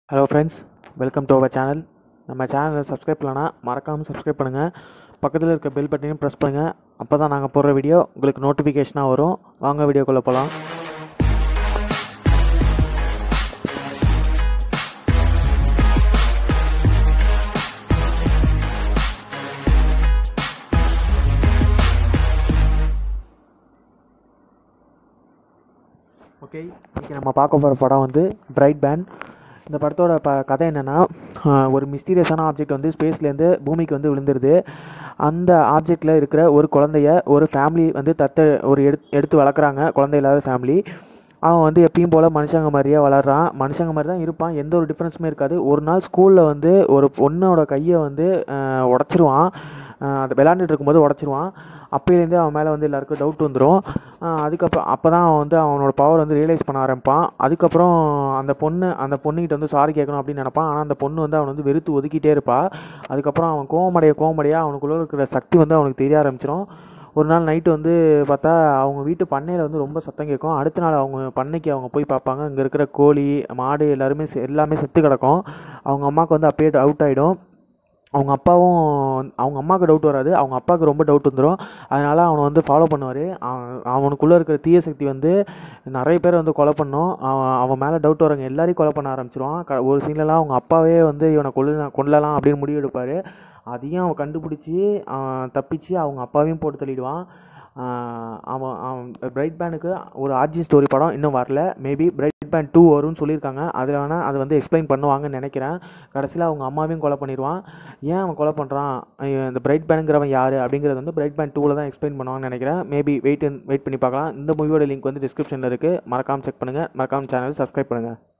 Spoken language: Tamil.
hello friends welcome to our channel நம்ம சேனலை சப்ஸ்கிரைப் பண்ணலன்னா மறக்காமல் சப்ஸ்கிரைப் பண்ணுங்கள் பக்கத்தில் இருக்க பெல் பட்டனையும் ப்ரெஸ் பண்ணுங்கள் அப்போ தான் நாங்கள் போடுற வீடியோ உங்களுக்கு நோட்டிஃபிகேஷனாக வரும் வாங்க வீடியோக்குள்ளே போகலாம் ஓகே இன்றைக்கி நம்ம பார்க்க போகிற படம் வந்து பிரைட் பேண்ட் இந்த படத்தோட ப கதை என்னென்னா ஒரு மிஸ்டீரியஸான ஆப்ஜெக்ட் வந்து ஸ்பேஸ்லேருந்து பூமிக்கு வந்து விழுந்துருது அந்த ஆப்ஜெக்டில் இருக்கிற ஒரு குழந்தைய ஒரு ஃபேமிலி வந்து தத்த ஒரு எடுத்து எடுத்து வளர்க்குறாங்க குழந்தை இல்லாத ஃபேமிலி அவன் வந்து எப்பயும் போல் மனுஷங்க மாதிரியே வளர்றான் மனுஷங்க மாதிரி தான் இருப்பான் எந்த ஒரு டிஃப்ரென்ஸுமே இருக்காது ஒரு நாள் ஸ்கூலில் வந்து ஒரு பொண்ணோட கையை வந்து உடச்சிருவான் அது விளாண்டுட்டு இருக்கும்போது உடச்சிருவான் அப்போலேருந்தே அவன் மேலே வந்து எல்லாருக்கும் டவுட் வந்துடும் அதுக்கப்புறம் அப்போ தான் அவன் வந்து அவனோட பவர் வந்து ரியலைஸ் பண்ண ஆரம்பிப்பான் அதுக்கப்புறம் அந்த பொண்ணு அந்த பொண்ணுக்கிட்ட வந்து சாரி கேட்கணும் அப்படின்னு நினப்பான் ஆனால் அந்த பொண்ணு வந்து அவனை வந்து வெறுத்து ஒதுக்கிட்டே இருப்பா அதுக்கப்புறம் அவன் கோவமடைய கோவமடைய அவனுக்குள்ளே இருக்கிற சக்தி வந்து அவனுக்கு தெரிய ஆரம்பிச்சிடும் ஒரு நாள் நைட்டு வந்து பார்த்தா அவங்க வீட்டு பண்ணையில் வந்து ரொம்ப சத்தம் கேட்கும் அடுத்த நாள் அவங்க பண்ணைக்கு அவங்க போய் பார்ப்பாங்க அங்கே இருக்கிற கோழி மாடு எல்லாருமே செ- எல்லாமே செத்து கிடக்கும் அவங்க அம்மாவுக்கு வந்து அப்பயே அவுட் ஆகிடும் அவங்க அப்பாவும் அவங்க அம்மாவுக்கு டவுட் வராது அவங்க அப்பாவுக்கு ரொம்ப டவுட் வந்துடும் அதனால் அவனை வந்து ஃபாலோ பண்ணுவார் அவனுக்குள்ளே இருக்கிற தீய சக்தி வந்து நிறைய பேர் வந்து கொலை பண்ணும் அவன் அவன் மேலே டவுட் வரவங்க எல்லாரையும் கொலை பண்ண ஆரம்பிச்சிருவான் க ஒரு சீன்லலாம் அவங்க அப்பாவே வந்து இவனை கொல்ல கொல்லலாம் அப்படின்னு முடிவு எடுப்பார் அதையும் அவன் கண்டுபிடிச்சி அவன் தப்பிச்சு அவங்க அப்பாவையும் போட்டு தள்ளிடுவான் ஆஹ் அவன் அவன் பிரைட் பேனுக்கு ஒரு ஆர்ஜின் ஸ்டோரி படம் இன்னும் வரல மேபி பிரைட் பேன் டூ வரும்னு சொல்லியிருக்காங்க அதில் வேணால் அது வந்து எக்ஸ்பிளைன் பண்ணுவாங்கன்னு நினைக்கிறேன் கடைசியில் அவங்க அம்மாவையும் கொலை பண்ணிடுவான் ஏன் அவன் கொலை பண்ணுறான் இந்த பிரைட் பேனுங்கிறவன் யார் அப்படிங்கிறது வந்து பிரைட் பேன் டூவில் தான் எக்ஸ்பிளைன் பண்ணுவாங்கன்னு நினைக்கிறேன் மேபி வெயிட் வெயிட் பண்ணி பார்க்கலாம் இந்த மூவியோட லிங்க் வந்து டிஸ்கிரிப்ஷனில் இருக்குது மறக்காமல் செக் பண்ணுங்கள் மறக்காமல் சேனல் சப்ஸ்கிரைப் பண்ணுங்கள்